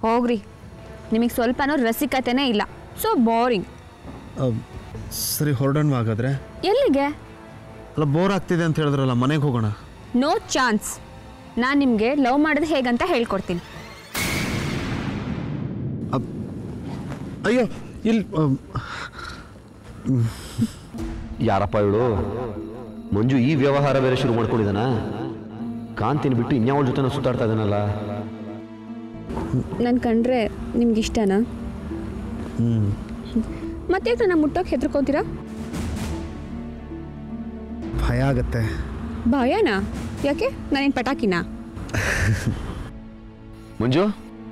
ಹೋಗ್ರಿ ನಿಮಗೆ ಸ್ವಲ್ಪನೂ ರಸಿಕತೆನೇ ಇಲ್ಲ ಸೊ ಬೋರಿಂಗ್ ಅಹ್, ಸರಿ ಹೊರಡೋಣ ಹಾಗಾದ್ರೆ ಎಲ್ಲಿಗೆ ಅಲ್ಲ ಬೋರ್ ಆಗ್ತಿದೆ ಅಂತ ಹೇಳಿದ್ರಲ್ಲ ಮನೆಗೆ ಹೋಗೋಣ ನೋ ಚಾನ್ಸ್ ನಾನು ನಿಮಗೆ ಲವ್ ಮಾಡೋದು ಹೇಗಂತ ಹೇಳ್ಕೊಡ್ತೀನಿ ಅಯ್ಯೋ ಇಲ್ಲಿ ಅಹ್, ಯಾರಪ್ಪ ಇವಳು ಮಂಜು ಈ ವ್ಯವಹಾರ ಬೇರೆ ಶುರು ಮಾಡ್ಕೊಂಡಿದ್ದಾನ ಕಾಂತಿನ ಬಿಟ್ಟು ಇನ್ಯಾವಳ ಜೊತೆ ಸುತ್ತಾಡ್ತಾ ಇದ್ದಾನಲ್ಲ ನಾನು ಕಂಡ್ರೆ ನಿಮ್ಗೆ ಇಷ್ಟನಾ ಹ್ಮ್ ಮತ್ತೆ ನನ್ನ ಮುಟ್ಟೋಕೆ ಹೆದರ್ಕೋತೀರಾ ಭಯ ಆಗತ್ತೆ ಭಯನಾ ಯಾಕೆ ನಾನೇನು ಪಟಾಕಿನಾ ಮಂಜು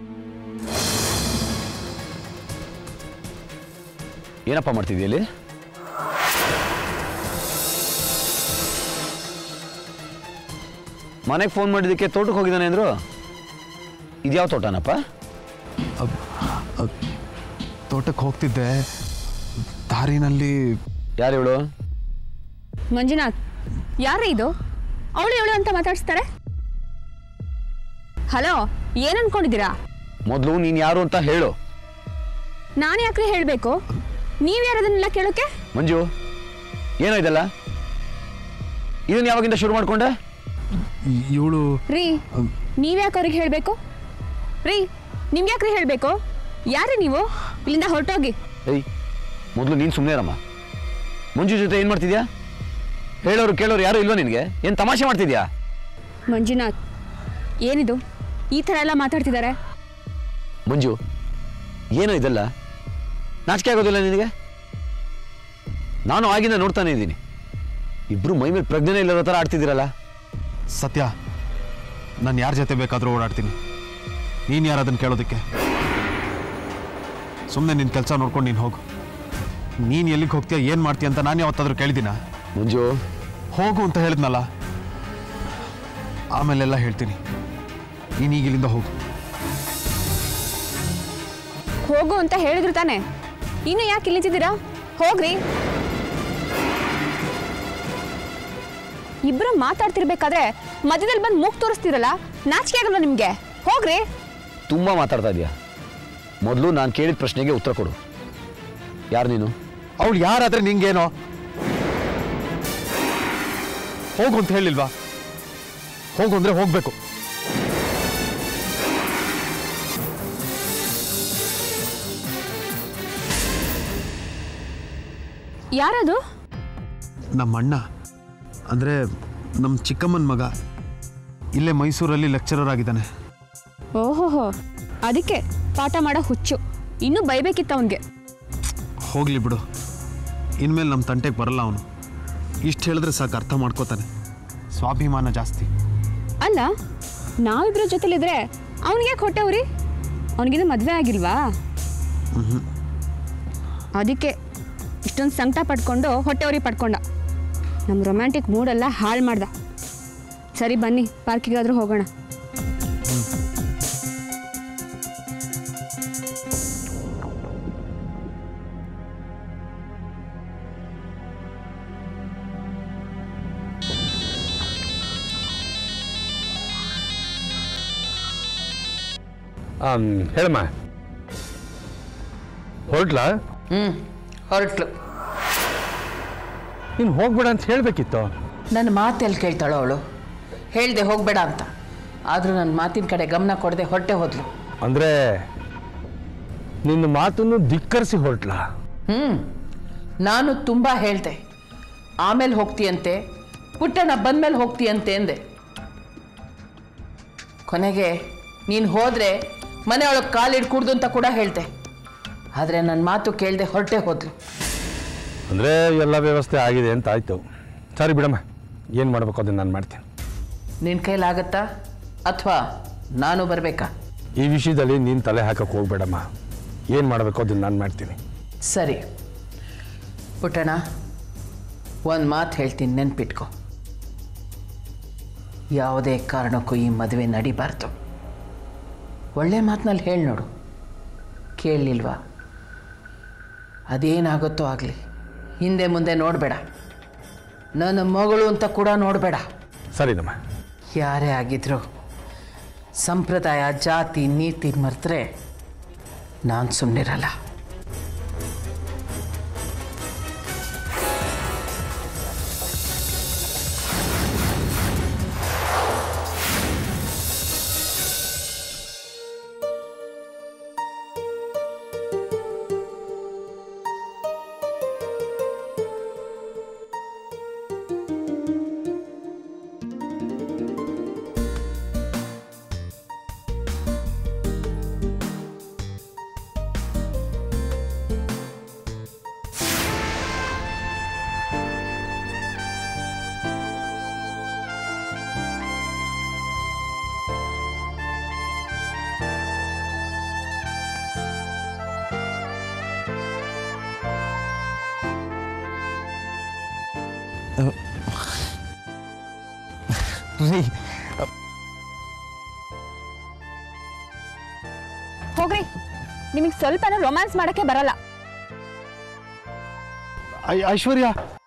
ಏನಪ್ಪ ಮಾಡ್ತಿದ್ಯ ಇಲ್ಲಿ ಮನೆಗೆ ಫೋನ್ ಮಾಡಿದ್ದಕ್ಕೆ ತೋಟಕ್ಕೆ ಹೋಗಿದ್ದಾನೆ ಅಂದ್ರು ಇದ್ಯಾವ ತೋಟನಪ್ಪ ತೋಟಕ್ಕೆ ಹೋಗ್ತಿದ್ದೆ ದಾರಿನಲ್ಲಿ ಯಾರು ಇವಳು ಮಂಜುನಾಥ್ ಯಾರೇ ಇದು ಅವಳು ಇವಳು ಅಂತ ಮಾತಾಡ್ಸ್ತಾರೆ ಹಲೋ ಏನ್ ಅನ್ಕೊಂಡಿದ್ದೀರಾ ಮೊದಲು ನೀನು ಯಾರು ಅಂತ ಹೇಳು ನಾನು ಯಾಕ್ರಿ ಹೇಳಬೇಕು ನೀವು ಯಾರದನ್ನೆಲ್ಲ ಕೇಳೋಕೆ ಮಂಜು ಏನೋ ಇದೆಲ್ಲ ಇದನ್ನ ಯಾವಾಗಿಂದ ಶುರು ಮಾಡ್ಕೊಂಡೆ ಇವಳು ರೀ ನೀವ್ಯಾಕೆ ಅವ್ರಿಗೆ ಹೇಳಬೇಕು ರೀ ನಿಮ್ಗೆ ಯಾಕ್ರಿ ಹೇಳಬೇಕು ಯಾರೇ ನೀವು ಇಲ್ಲಿಂದ ಹೊರಟೋಗಿ ಏಯ್ ಮೊದಲು ನೀನು ಸುಮ್ಮನೆ ರಮ್ಮ ಮಂಜು ಜೊತೆ ಏನು ಮಾಡ್ತಿದ್ಯಾ ಹೇಳೋರು ಕೇಳೋರು ಯಾರು ಇಲ್ವಾ ನಿನಗೆ ಏನು ತಮಾಷೆ ಮಾಡ್ತಿದ್ಯಾ ಮಂಜುನಾಥ್ ಏನಿದು ಈ ಥರ ಎಲ್ಲ ಮಾತಾಡ್ತಿದ್ದಾರೆ ಮಂಜು ಏನೋ ಇದೆಲ್ಲ ನಾಚಿಕೆ ಆಗೋದಿಲ್ಲ ನಿನಗೆ ನಾನು ಆಗಿಂದ ನೋಡ್ತಾನೆ ಇದ್ದೀನಿ ಇಬ್ರು ಮೈ ಮೇಲೆ ಪ್ರಜ್ಞೆನೇ ಇಲ್ಲದ ಥರ ಆಡ್ತಿದ್ದೀರಲ್ಲ ಸತ್ಯ ನಾನು ಯಾರ ಜೊತೆ ಬೇಕಾದರೂ ಓಡಾಡ್ತೀನಿ ನೀನು ಯಾರು ಅದನ್ನು ಕೇಳೋದಕ್ಕೆ ಸುಮ್ಮನೆ ನಿನ್ನ ಕೆಲಸ ನೋಡ್ಕೊಂಡು ನೀನು ಹೋಗು ನೀನು ಎಲ್ಲಿಗೆ ಹೋಗ್ತೀಯ ಏನು ಮಾಡ್ತೀಯ ಅಂತ ನಾನು ಯಾವತ್ತಾದ್ರೂ ಕೇಳಿದ್ದೀನ ಮಂಜು ಹೋಗು ಅಂತ ಹೇಳಿದ್ನಲ್ಲ ಆಮೇಲೆಲ್ಲ ಹೇಳ್ತೀನಿ ನೀನು ಈಗ ಇಲ್ಲಿಂದ ಹೋಗು ಹೋಗು ಅಂತ ಹೇಳಿದ್ರು ತಾನೆ ಇನ್ನು ಯಾಕೆ ಇಲ್ಲಿದ್ದೀರಾ ಹೋಗ್ರಿ ಇಬ್ರು ಮಾತಾಡ್ತಿರ್ಬೇಕಾದ್ರೆ ಮಧ್ಯದಲ್ಲಿ ಬಂದು ಮೂಗ್ ತೋರಿಸ್ತಿರಲ್ಲ ನಾಚಿಕೆ ಆಗಲ್ಲ ನಿಮ್ಗೆ ಹೋಗ್ರಿ ತುಂಬ ಮಾತಾಡ್ತಾ ಇದೆಯಾ ಮೊದಲು ನಾನು ಕೇಳಿದ ಪ್ರಶ್ನೆಗೆ ಉತ್ತರ ಕೊಡು ಯಾರು ನೀನು ಅವಳು ಯಾರಾದ್ರೆ ನಿಂಗೇನೋ ಹೋಗು ಅಂತ ಹೇಳಿಲ್ವಾ ಹೋಗು ಅಂದ್ರೆ ಹೋಗ್ಬೇಕು ಯಾರದು ನಮ್ಮ ಅಣ್ಣ ಅಂದರೆ ನಮ್ಮ ಚಿಕ್ಕಮ್ಮನ ಮಗ ಇಲ್ಲೇ ಮೈಸೂರಲ್ಲಿ ಲೆಕ್ಚರರ್ ಆಗಿದ್ದಾನೆ ಓಹೋಹೋ ಅದಕ್ಕೆ ಪಾಠ ಮಾಡೋ ಹುಚ್ಚು ಇನ್ನೂ ಬೈಬೇಕಿತ್ತು ಅವನಿಗೆ ಹೋಗ್ಲಿ ಬಿಡು ಇನ್ಮೇಲೆ ನಮ್ಮ ತಂಟೆಗೆ ಬರಲ್ಲ ಅವನು ಇಷ್ಟು ಹೇಳಿದ್ರೆ ಸಾಕು ಅರ್ಥ ಮಾಡ್ಕೋತಾನೆ ಸ್ವಾಭಿಮಾನ ಜಾಸ್ತಿ ಅಲ್ಲ ನಾವಿಬ್ರ ಜೊತೆಲಿದ್ರೆ ಅವನಿಗೆ ಕೊಟ್ಟವ್ರಿ ಅವನಿಗಿನ್ನೂ ಮದುವೆ ಆಗಿಲ್ವಾ ಅದಕ್ಕೆ ಇಷ್ಟೊಂದು ಸಂಕಟ ಪಡ್ಕೊಂಡು ಹೊಟ್ಟೆವ್ರಿ ಪಡ್ಕೊಂಡ ನಮ್ಮ ರೊಮ್ಯಾಂಟಿಕ್ ಮೂಡೆಲ್ಲ ಹಾಳು ಮಾಡ್ದ ಸರಿ ಬನ್ನಿ ಪಾರ್ಕಿಗಾದ್ರೂ ಹೋಗೋಣ ಆಮ್, ಹೇಳಮ್ಮ ಹೊರಟ್ಲಾ ಹ್ಞೂ ಹೊರಟ್ಲು ನೀನು ಹೋಗ್ಬೇಡ ಅಂತ ಹೇಳಬೇಕಿತ್ತು ನನ್ನ ಮಾತೆಲ್ಲಿ ಕೇಳ್ತಾಳೋ ಅವಳು ಹೇಳ್ದೆ ಹೋಗಬೇಡ ಅಂತ ಆದರೂ ನನ್ನ ಮಾತಿನ ಕಡೆ ಗಮನ ಕೊಡದೆ ಹೊರಟೆ ಹೋದ್ಲು ಅಂದರೆ ನಿನ್ನ ಮಾತನ್ನು ಧಿಕ್ಕರಿಸಿ ಹೊರಟ್ಲಾ ಹ್ಞೂ ನಾನು ತುಂಬ ಹೇಳ್ದೆ ಆಮೇಲೆ ಹೋಗ್ತೀಯಂತೆ ಪುಟ್ಟಣ್ಣ ಬಂದಮೇಲೆ ಹೋಗ್ತೀಯಂತೆ ಅಂದೆ ಕೊನೆಗೆ ನೀನು ಹೋದರೆ ಮನೆಯೊಳಗೆ ಕಾಲಿಡ್ ಕುಡ್ದು ಅಂತ ಕೂಡ ಹೇಳ್ದೆ ಆದರೆ ನನ್ನ ಮಾತು ಕೇಳದೆ ಹೊರಟೆ ಹೋದ್ಲು ಅಂದರೆ ಎಲ್ಲ ವ್ಯವಸ್ಥೆ ಆಗಿದೆ ಅಂತ ಆಯಿತು ಸರಿ ಬಿಡಮ್ಮ ಏನು ಮಾಡಬೇಕು ಅದನ್ನು ನಾನು ಮಾಡ್ತೀನಿ ನಿನ್ನ ಕೈಲಾಗತ್ತಾ ಅಥವಾ ನಾನು ಬರಬೇಕಾ ಈ ವಿಷಯದಲ್ಲಿ ನೀನು ತಲೆ ಹಾಕಕ್ಕೆ ಹೋಗ್ಬೇಡಮ್ಮ ಏನು ಮಾಡಬೇಕು ಅದನ್ನು ನಾನು ಮಾಡ್ತೀನಿ ಸರಿ ಪುಟ್ಟಣ್ಣ ಒಂದು ಮಾತು ಹೇಳ್ತೀನಿ ನೆನ್ಪಿಟ್ಕೊ ಯಾವುದೇ ಕಾರಣಕ್ಕೂ ಈ ಮದುವೆ ನಡಿಬಾರ್ದು ಒಳ್ಳೆ ಮಾತಿನಲ್ಲಿ ಹೇಳಿ ನೋಡು ಕೇಳಲಿಲ್ವಾ ಅದೇನಾಗುತ್ತೋ ಆಗಲಿ ಹಿಂದೆ ಮುಂದೆ ನೋಡಬೇಡ ನನ್ನ ಮಗಳು ಅಂತ ಕೂಡ ನೋಡಬೇಡ ಸರಿನಮ್ಮ ಯಾರೇ ಆಗಿದ್ರು ಸಂಪ್ರದಾಯ ಜಾತಿ ನೀತಿ ಮರೆತರೆ ನಾನು ಸುಮ್ಮನಿರಲ್ಲ ರೀ ಹೋಗ್ರಿ ನಿಮಗೆ ಸ್ವಲ್ಪನೂ ರೊಮ್ಯಾನ್ಸ್ ಮಾಡಕ್ಕೆ ಬರಲ್ಲ ಐ- ಐಶ್ವರ್ಯ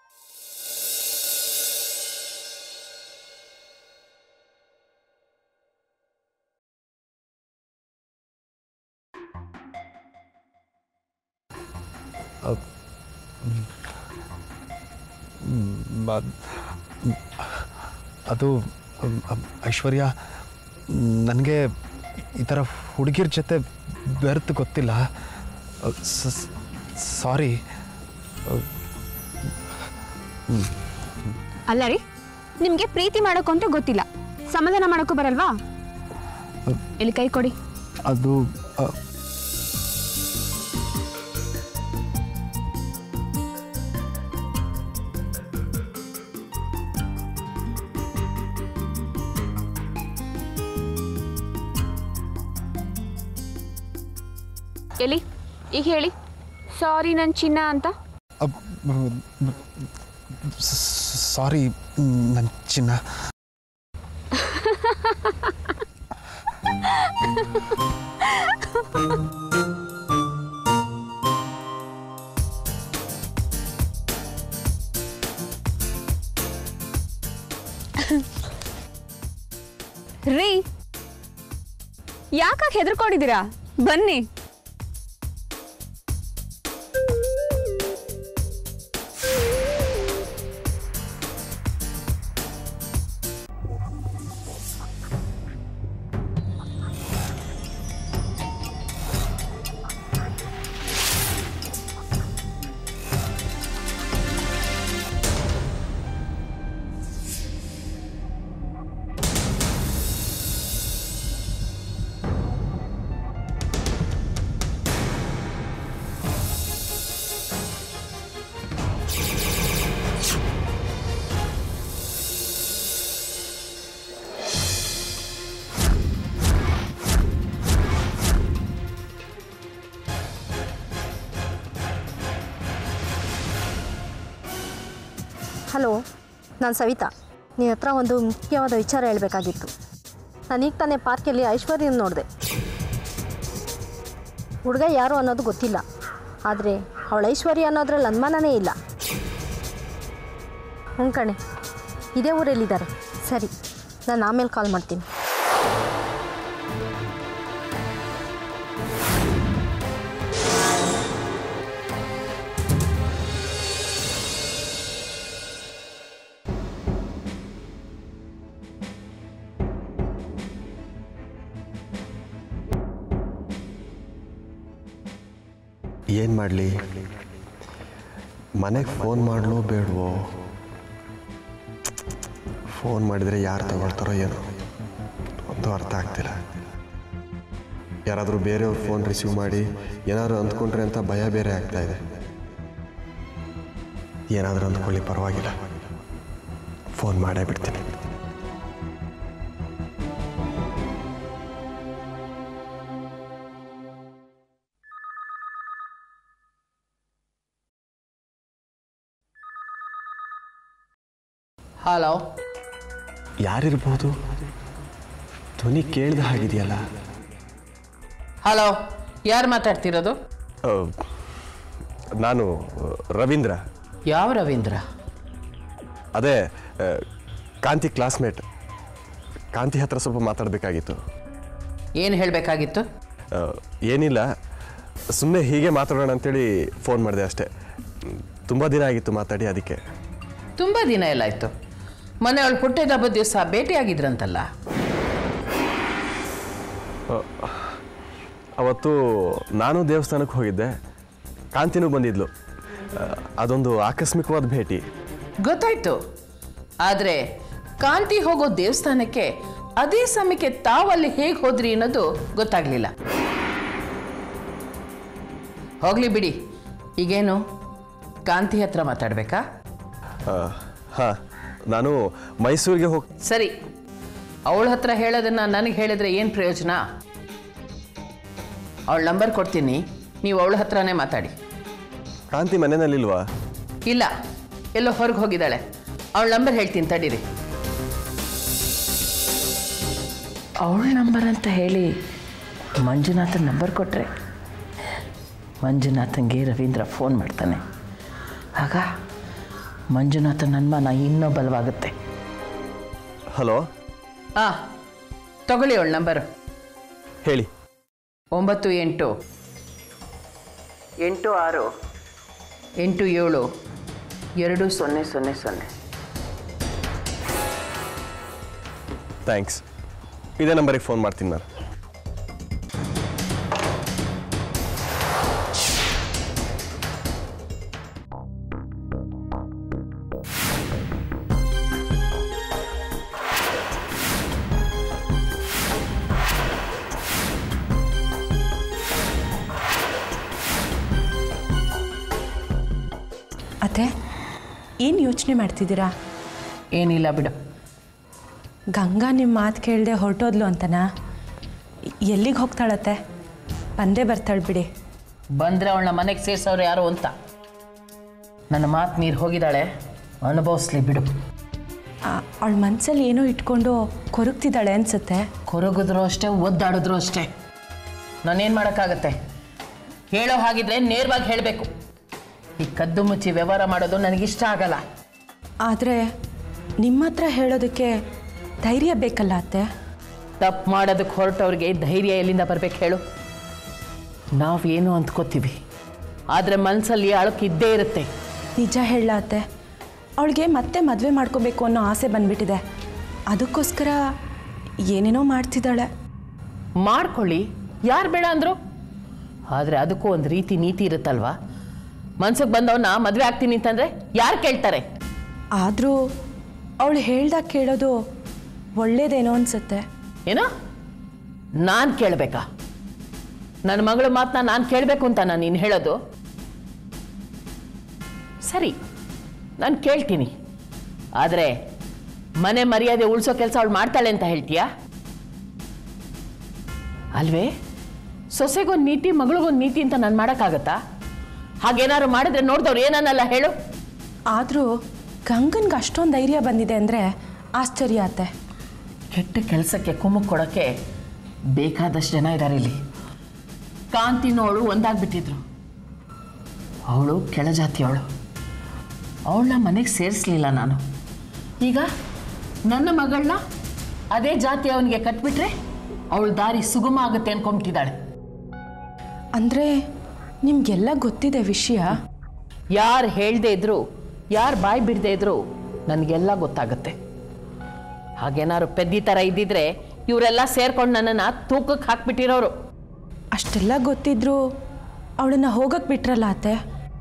ಅದು ಮ್, ಅಮ್, ಐಶ್ವರ್ಯ ನನಗೆ ಈ ಥರ ಹುಡುಗಿರ ಜೊತೆ ಬೆರ್ತು ಗೊತ್ತಿಲ್ಲ ಸಾರಿ ಅಲ್ಲ ರೀ ನಿಮಗೆ ಪ್ರೀತಿ ಮಾಡೋಕ್ಕಂತೂ ಗೊತ್ತಿಲ್ಲ ಸಮಾಧಾನ ಮಾಡೋಕ್ಕೂ ಬರಲ್ವಾ ಇಲ್ಲಿ ಕೈ ಕೊಡಿ ಅದು ಅ, ಎಲ್ಲಿ ಈಗ ಹೇಳಿ ಸಾರಿ ನನ್ನ ಚಿನ್ನ ಅಂತ ಅಬ್- ಸ- ಸಾರಿ ನನ್ನ ಚಿನ್ನ ರೀ ಯಾಕಾಗ ಹೆದರ್ಕೊಂಡಿದ್ದೀರಾ ಬನ್ನಿ ಹಲೋ ನಾನು ಸವಿತಾ ನಿನ್ನ ಹತ್ರ ಒಂದು ಮುಖ್ಯವಾದ ವಿಚಾರ ಹೇಳಬೇಕಾಗಿತ್ತು ನಾನೀಗ ತಾನೇ ಪಾರ್ಕಲ್ಲಿ ಐಶ್ವರ್ಯನ ನೋಡಿದೆ ಹುಡುಗ ಯಾರು ಅನ್ನೋದು ಗೊತ್ತಿಲ್ಲ ಆದರೆ ಅವಳ ಐಶ್ವರ್ಯ ಅನ್ನೋದ್ರಲ್ಲಿ ಅನುಮಾನನೇ ಇಲ್ಲ ಹ್ಞೂ ಕಣೆ ಇದೇ ಊರಲ್ಲಿದ್ದಾರೆ ಸರಿ ನಾನು ಆಮೇಲೆ ಕಾಲ್ ಮಾಡ್ತೀನಿ ಏನು ಮಾಡಲಿ ಮನೆಗೆ ಫೋನ್ ಮಾಡಲೋ ಬೇಡವೋ ಫೋನ್ ಮಾಡಿದರೆ ಯಾರು ತಗೊಳ್ತಾರೋ ಏನೋ ಒಂದು ಅರ್ಥ ಆಗ್ತಿಲ್ಲ ಯಾರಾದರೂ ಬೇರೆಯವ್ರ ಫೋನ್ ರಿಸೀವ್ ಮಾಡಿ ಏನಾದರೂ ಅಂದ್ಕೊಂಡ್ರೆ ಅಂತ ಭಯ ಬೇರೆ ಆಗ್ತಾ ಇದೆ ಏನಾದರೂ ಅಂದ್ಕೊಳ್ಳಿ ಪರವಾಗಿಲ್ಲ ಫೋನ್ ಮಾಡೇ ಬಿಡ್ತೀನಿ ಹಲೋ ಯಾರಿರ್ಬೋದು ಧ್ವನಿ ಕೇಳ್ದ ಹಾಗಿದೆಯಲ್ಲ ಹಲೋ ಯಾರು ಮಾತಾಡ್ತಿರೋದು ನಾನು ರವೀಂದ್ರ ಯಾವ ರವೀಂದ್ರ ಅದೇ ಆ, ಕಾಂತಿ ಕ್ಲಾಸ್ಮೇಟ್ ಕಾಂತಿ ಹತ್ರ ಸ್ವಲ್ಪ ಮಾತಾಡಬೇಕಾಗಿತ್ತು ಏನು ಹೇಳಬೇಕಾಗಿತ್ತು ಆ, ಏನಿಲ್ಲ ಸುಮ್ಮನೆ ಹೀಗೆ ಮಾತಾಡೋಣ ಅಂತೇಳಿ ಫೋನ್ ಮಾಡಿದೆ ಅಷ್ಟೇ ತುಂಬ ದಿನ ಆಗಿತ್ತು ಮಾತಾಡಿ ಅದಕ್ಕೆ ತುಂಬ ದಿನ ಎಲ್ಲ ಆಯಿತು ಮೊನ್ನೆ ಅವಳು ಹುಟ್ಟಿದ ಹಬ್ಬದ ದಿವಸ ಭೇಟಿಯಾಗಿದ್ರಂತಲ್ಲ ಅವತ್ತು ನಾನು ದೇವಸ್ಥಾನಕ್ಕೆ ಹೋಗಿದ್ದೆ ಕಾಂತಿನೂ ಬಂದಿದ್ಲು ಆ, ಅದೊಂದು ಆಕಸ್ಮಿಕವಾದ ಭೇಟಿ ಗೊತ್ತಾಯ್ತು ಆದರೆ ಕಾಂತಿ ಹೋಗೋ ದೇವಸ್ಥಾನಕ್ಕೆ ಅದೇ ಸಮಯಕ್ಕೆ ತಾವಲ್ಲಿ ಹೇಗೆ ಹೋದ್ರಿ ಅನ್ನೋದು ಗೊತ್ತಾಗ್ಲಿಲ್ಲ ಹೋಗ್ಲಿ ಬಿಡಿ ಈಗೇನು ಕಾಂತಿ ಹತ್ರ ಮಾತಾಡ್ಬೇಕಾ ಹಾಂ ನಾನು ಮೈಸೂರಿಗೆ ಹೋಗಿ ಸರಿ ಅವಳ ಹತ್ರ ಹೇಳೋದನ್ನ ನನಗೆ ಹೇಳಿದ್ರೆ ಏನು ಪ್ರಯೋಜನ ಅವಳ ನಂಬರ್ ಕೊಡ್ತೀನಿ ನೀವು ಅವಳ ಹತ್ರನೇ ಮಾತಾಡಿ ಕಾಂತಿ ಮನೆಯಲ್ಲಿಲ್ವಾ ಇಲ್ಲ ಎಲ್ಲೋ ಹೊರಗೆ ಹೋಗಿದ್ದಾಳೆ ಅವಳ ನಂಬರ್ ಹೇಳ್ತೀನಿ ತಡೀರಿ ಅವಳ ನಂಬರ್ ಅಂತ ಹೇಳಿ ಮಂಜುನಾಥನ್ ನಂಬರ್ ಕೊಟ್ಟರೆ ಮಂಜುನಾಥನ್ಗೆ ರವೀಂದ್ರ ಫೋನ್ ಮಾಡ್ತಾನೆ ಆಗ ಮಂಜುನಾಥನ್ ಅನುಮಾನ ಇನ್ನೂ ಬಲವಾಗುತ್ತೆ ಹಲೋ ಆ ತಗೊಳ್ಳಿ ಅವಳ ನಂಬರು ಹೇಳಿ ಒಂಬತ್ತು ಎಂಟು ಎಂಟು ಆರು ಎಂಟು ಏಳು ಎರಡು ಸೊನ್ನೆ ಸೊನ್ನೆ ಸೊನ್ನೆ ಥ್ಯಾಂಕ್ಸ್ ಇದೇ ನಂಬರಿಗೆ ಫೋನ್ ಮಾಡ್ತೀನಿ ನಾನು ಅತ್ತೆ ಏನು ಯೋಚನೆ ಮಾಡ್ತಿದ್ದೀರಾ ಏನಿಲ್ಲ ಬಿಡು ಗಂಗಾ ನಿಮ್ಮ ಮಾತು ಕೇಳದೆ ಹೊರಟೋದ್ಲು ಅಂತನಾ ಎಲ್ಲಿಗೆ ಹೋಗ್ತಾಳತ್ತೆ ಬಂದೇ ಬರ್ತಾಳೆ ಬಿಡಿ ಬಂದರೆ ಅವಳನ್ನ ಮನೆಗೆ ಸೇರಿಸೋರು ಯಾರು ಅಂತ ನನ್ನ ಮಾತು ನೀರು ಹೋಗಿದ್ದಾಳೆ ಅನುಭವಿಸ್ಲಿ ಬಿಡು ಅವಳ ಮನಸ್ಸಲ್ಲಿ ಏನೋ ಇಟ್ಕೊಂಡು ಕೊರಗ್ತಿದ್ದಾಳೆ ಅನ್ಸುತ್ತೆ ಕೊರಗಿದ್ರು ಅಷ್ಟೇ ಒದ್ದಾಡಿದ್ರು ಅಷ್ಟೇ ನಾನೇನು ಮಾಡೋಕ್ಕಾಗತ್ತೆ ಹೇಳೋ ಹಾಗಿದ್ರೆ ನೇರವಾಗಿ ಹೇಳಬೇಕು ಈ ಕದ್ದು ಮುಚ್ಚಿ ವ್ಯವಹಾರ ಮಾಡೋದು ನನಗಿಷ್ಟ ಆಗಲ್ಲ ಆದರೆ ನಿಮ್ಮ ಹತ್ರ ಹೇಳೋದಕ್ಕೆ ಧೈರ್ಯ ಬೇಕಲ್ಲ ಅತ್ತೆ ತಪ್ಪು ಮಾಡೋದಕ್ಕೆ ಹೊರಟವ್ರಿಗೆ ಧೈರ್ಯ ಎಲ್ಲಿಂದ ಬರ್ಬೇಕು ಹೇಳು ನಾವೇನು ಅಂದ್ಕೋತೀವಿ ಆದರೆ ಮನಸ್ಸಲ್ಲಿ ಅಳಕಿದ್ದೇ ಇರುತ್ತೆ ನಿಜ ಹೇಳ ಅತ್ತೆ ಅವಳಿಗೆ ಮತ್ತೆ ಮದುವೆ ಮಾಡ್ಕೋಬೇಕು ಅನ್ನೋ ಆಸೆ ಬಂದ್ಬಿಟ್ಟಿದೆ ಅದಕ್ಕೋಸ್ಕರ ಏನೇನೋ ಮಾಡ್ತಿದ್ದಾಳೆ ಮಾಡ್ಕೊಳ್ಳಿ ಯಾರು ಬೇಡ ಅಂದರು ಆದರೆ ಅದಕ್ಕೂ ಒಂದು ರೀತಿ ನೀತಿ ಇರುತ್ತಲ್ವಾ ಮನ್ಸಿಗೆ ಬಂದವನ್ನ ಮದುವೆ ಆಗ್ತೀನಿ ಅಂತಂದರೆ ಯಾರು ಕೇಳ್ತಾರೆ ಆದರೂ ಅವಳು ಹೇಳ್ದಾಗ ಕೇಳೋದು ಒಳ್ಳೇದೇನೋ ಅನ್ಸುತ್ತೆ ಏನೋ ನಾನು ಕೇಳಬೇಕಾ ನನ್ನ ಮಗಳ ಮಾತನ್ನ ನಾನು ಕೇಳಬೇಕು ಅಂತ ನಾನು ನೀನು ಹೇಳೋದು ಸರಿ ನಾನು ಕೇಳ್ತೀನಿ ಆದರೆ ಮನೆ ಮರ್ಯಾದೆ ಉಳಿಸೋ ಕೆಲಸ ಅವಳು ಮಾಡ್ತಾಳೆ ಅಂತ ಹೇಳ್ತೀಯಾ ಅಲ್ವೇ ಸೊಸೆಗೊಂದು ನೀತಿ ಮಗಳಿಗೊಂದು ನೀತಿ ಅಂತ ನಾನು ಮಾಡೋಕ್ಕಾಗತ್ತಾ ಹಾಗೇನಾದ್ರು ಮಾಡಿದ್ರೆ ನೋಡಿದವ್ರು ಏನನ್ನಲ್ಲ ಹೇಳು ಆದರೂ ಗಂಗನ್ಗೆ ಅಷ್ಟೊಂದು ಧೈರ್ಯ ಬಂದಿದೆ ಅಂದರೆ ಆಶ್ಚರ್ಯ ಆತೆ ಕೆಟ್ಟ ಕೆಲಸಕ್ಕೆ ಕುಮ್ಮಕ್ ಕೊಡೋಕ್ಕೆ ಬೇಕಾದಷ್ಟು ಜನ ಇದ್ದಾರೆ ಇಲ್ಲಿ ಕಾಂತಿನೋಳು ಒಂದಾಗ್ಬಿಟ್ಟಿದ್ರು ಅವಳು ಕೆಳಜಾತಿಯವಳು ಅವಳನ್ನ ಮನೆಗೆ ಸೇರಿಸ್ಲಿಲ್ಲ ನಾನು ಈಗ ನನ್ನ ಮಗಳನ್ನ ಅದೇ ಜಾತಿ ಅವನಿಗೆ ಕಟ್ಬಿಟ್ರೆ ಅವಳ ದಾರಿ ಸುಗಮ ಆಗುತ್ತೆ ಅನ್ಕೊಂಬಿಟ್ಟಿದ್ದಾಳೆ ಅಂದರೆ ನಿಮಗೆಲ್ಲ ಗೊತ್ತಿದೆ ವಿಷಯ ಯಾರು ಹೇಳ್ದೇ ಇದ್ರು ಯಾರು ಬಾಯಿ ಬಿಡದೇ ಇದ್ರು ನನಗೆಲ್ಲ ಗೊತ್ತಾಗುತ್ತೆ ಹಾಗೇನಾದ್ರು ಪೆದ್ದಿ ಥರ ಇದ್ದಿದ್ರೆ ಇವರೆಲ್ಲ ಸೇರ್ಕೊಂಡು ನನ್ನನ್ನು ತೂಕಕ್ಕೆ ಹಾಕ್ಬಿಟ್ಟಿರೋರು ಅಷ್ಟೆಲ್ಲ ಗೊತ್ತಿದ್ರು ಅವಳನ್ನು ಹೋಗಕ್ಕೆ ಬಿಟ್ರಲ್ಲ ಅತ್ತೆ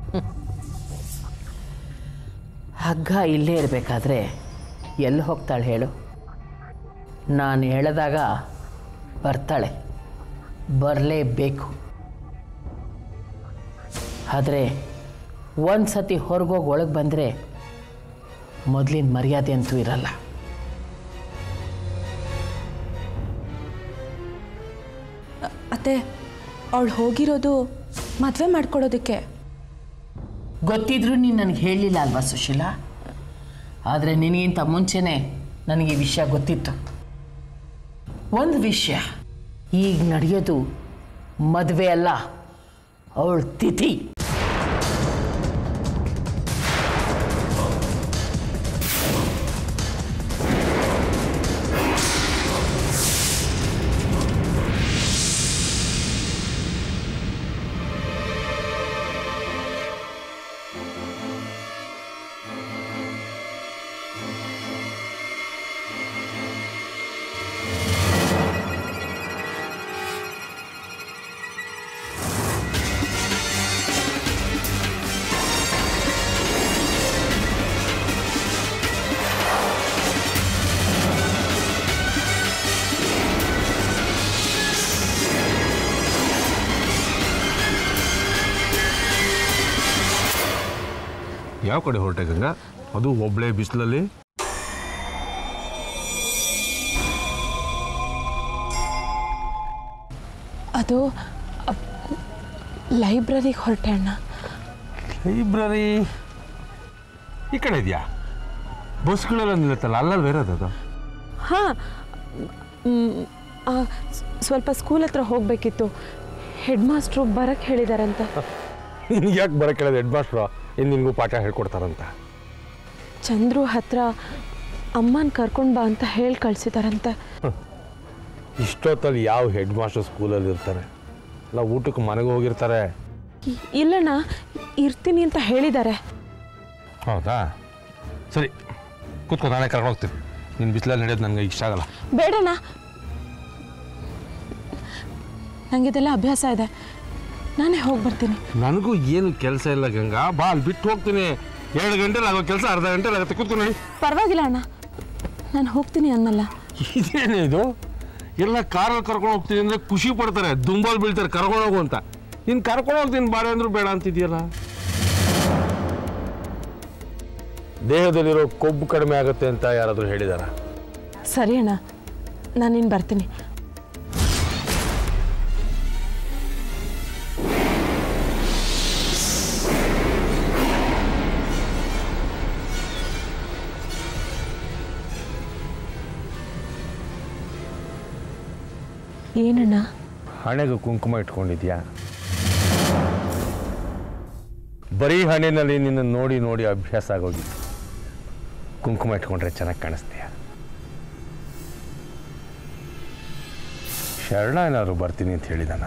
ಹಗ್ಗ ಇಲ್ಲೇ ಇರಬೇಕಾದ್ರೆ ಎಲ್ಲಿ ಹೋಗ್ತಾಳೆ ಹೇಳು ನಾನು ಹೇಳಿದಾಗ ಬರ್ತಾಳೆ ಬರಲೇಬೇಕು ಆದರೆ ಒಂದು ಸತಿ ಹೊರಗೋಗಿ ಒಳಗೆ ಬಂದರೆ ಮೊದಲಿನ ಮರ್ಯಾದೆ ಅಂತೂ ಇರಲ್ಲ ಅತ್ತೆ ಅವಳು ಹೋಗಿರೋದು ಮದುವೆ ಮಾಡ್ಕೊಳ್ಳೋದಕ್ಕೆ ಗೊತ್ತಿದ್ರೂ ನೀನು ನನಗೆ ಹೇಳಲಿಲ್ಲ ಅಲ್ವಾ ಸುಶೀಲಾ ಆದರೆ ನಿನಗಿಂತ ಮುಂಚೆನೇ ನನಗೆ ಈ ವಿಷಯ ಗೊತ್ತಿತ್ತು ಒಂದು ವಿಷಯ ಈಗ ನಡೆಯೋದು ಮದುವೆ ಅಲ್ಲ ಅವಳ ತಿಥಿ ಯಾವ ಕಡೆ ಹೊರಟೆ ಗಂಗಾ ಅದು ಒಬ್ಳೆ ಬಿಸಿಲಲ್ಲಿ ಅದು ಲೈಬ್ರರಿಗೆ ಹೊರಟೆ ಅಣ್ಣ ಲೈಬ್ರರಿ ಈ ಕಡೆ ಇದೆಯಾ ಬಸ್ಗಳೆಲ್ಲ ನಿಲ್ಲತ್ತಲ್ಲ ಅಲ್ಲಲ್ಲಿ ಬೇರೆ ಅದು ಹಾಂ ಸ್ವಲ್ಪ ಸ್ಕೂಲ್ ಹತ್ರ ಹೋಗಬೇಕಿತ್ತು ಹೆಡ್ ಮಾಸ್ಟ್ರು ಬರಕ್ಕೆ ಹೇಳಿದಾರಂತ ನಿನ್ಗೆ ಯಾಕೆ ಬರೋ ಕೇಳಿದ ಹೆಡ್ ಮಾಸ್ಟ್ರು ಇನ್ನು ನಿನಗೂ ಪಾಠ ಹೇಳ್ಕೊಡ್ತಾರಂತ ಚಂದ್ರು ಹತ್ರ ಅಮ್ಮನ ಕರ್ಕೊಂಡು ಬಾ ಅಂತ ಹೇಳಿ ಕಳಿಸಿದಾರಂತೆ ಇಷ್ಟೊತ್ತಲ್ಲಿ ಯಾವ ಹೆಡ್ ಮಾಸ್ಟರ್ ಸ್ಕೂಲಲ್ಲಿ ಇರ್ತಾರೆ ಎಲ್ಲ ಊಟಕ್ಕೆ ಮನೆಗೆ ಹೋಗಿರ್ತಾರೆ ಇ- ಇಲ್ಲಣ್ಣ ಇರ್ತೀನಿ ಅಂತ ಹೇಳಿದ್ದಾರೆ ಹೌದಾ ಸರಿ ಕೂತ್ಕೋ ನಾನೇ ಕರ್ಕೊಂಡು ಹೋಗ್ತೀನಿ ನಿನ್ನ ಬಿಸಿಲಲ್ಲಿ ನಡೆಯೋದು ನನಗೆ ಇಷ್ಟ ಆಗಲ್ಲ ಬೇಡಣ್ಣ ನನಗಿದೆಲ್ಲ ಅಭ್ಯಾಸ ಇದೆ ನಾನೇ ಹೋಗಿ ಬರ್ತೀನಿ ನನಗೂ ಏನು ಕೆಲಸ ಇಲ್ಲ ಗಂಗಾ ಬಾ ಅಲ್ಲಿ ಬಿಟ್ಟು ಹೋಗ್ತೀನಿ ಎರಡು ಗಂಟೆಲಿ ಆಗೋ ಕೆಲಸ ಅರ್ಧ ಗಂಟೆಲಿ ಆಗುತ್ತೆ ಕೂತ್ಕೊ ನೋಡಿ ಪರವಾಗಿಲ್ಲ ಅಣ್ಣ ನಾನು ಹೋಗ್ತೀನಿ ಅನ್ನಲ್ಲ ಇದೇನೇ ಇದು ಎಲ್ಲ ಕಾರಲ್ಲಿ ಕರ್ಕೊಂಡು ಹೋಗ್ತೀನಿ ಅಂದರೆ ಖುಷಿ ಪಡ್ತಾರೆ ದುಂಬಲ್ ಬೀಳ್ತಾರೆ ಕರ್ಕೊಂಡು ಹೋಗು ಅಂತ ನೀನು ಕರ್ಕೊಂಡು ಹೋಗ್ತೀನಿ ಬಾರೆ ಅಂದ್ರೂ ಬೇಡ ಅಂತಿದ್ಯಲ್ಲ ದೇಹದಲ್ಲಿರೋ ಕೊಬ್ಬು ಕಡಿಮೆ ಆಗುತ್ತೆ ಅಂತ ಯಾರಾದರೂ ಹೇಳಿದಾರ ಸರಿ ಅಣ್ಣ ನಾನಿನ್ನು ಬರ್ತೀನಿ ಏನಣ್ಣ ಹಣೆಗೆ ಕುಂಕುಮ ಇಟ್ಕೊಂಡಿದ್ಯಾ ಬರೀ ಹಣೆಯಲ್ಲಿ ನಿನ್ನ ನೋಡಿ ನೋಡಿ ಅಭ್ಯಾಸ ಆಗೋಗಿತ್ತು ಕುಂಕುಮ ಇಟ್ಕೊಂಡ್ರೆ ಚೆನ್ನಾಗಿ ಕಾಣಿಸ್ತೀಯ ಶರಣ ಏನಾದ್ರು ಬರ್ತೀನಿ ಅಂತ ಹೇಳಿದಾನ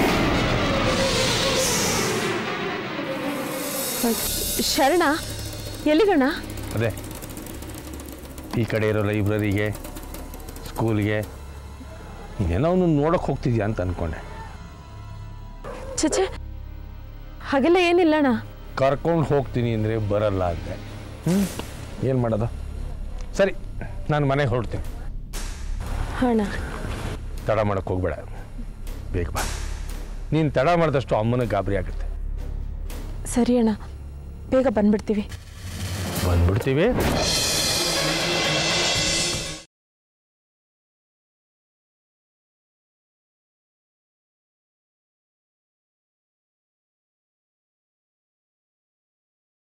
ಶರಣ ಎಲ್ಲಿಗಣ್ಣ ಅದೇ ಈ ಕಡೆ ಇರೋ ಲೈಬ್ರರಿಗೆ ಸ್ಕೂಲ್ಗೆ ಇನ್ನೇನೋ ಅವನು ನೋಡೋಕೆ ಹೋಗ್ತಿದ್ಯಾ ಅಂತ ಅಂದ್ಕೊಂಡೆ ಚಚೆ ಹಾಗೆಲ್ಲ ಏನಿಲ್ಲಣ್ಣ ಕರ್ಕೊಂಡು ಹೋಗ್ತೀನಿ ಅಂದರೆ ಬರಲ್ಲ ಅಂದೆ ಹ್ಞೂ ಏನು ಮಾಡೋದು ಸರಿ ನಾನು ಮನೆಗೆ ಹೊರಡ್ತೀನಿ ಅಣ್ಣ ತಡ ಮಾಡೋಕ್ಕೆ ಹೋಗ್ಬೇಡ ಬೇಗ ಬಾ ನೀನು ತಡ ಮಾಡಿದಷ್ಟು ಅಮ್ಮನಿಗೆ ಗಾಬರಿ ಆಗುತ್ತೆ ಸರಿ ಅಣ್ಣ ಬೇಗ ಬಂದ್ಬಿಡ್ತೀವಿ ಬಂದ್ಬಿಡ್ತೀವಿ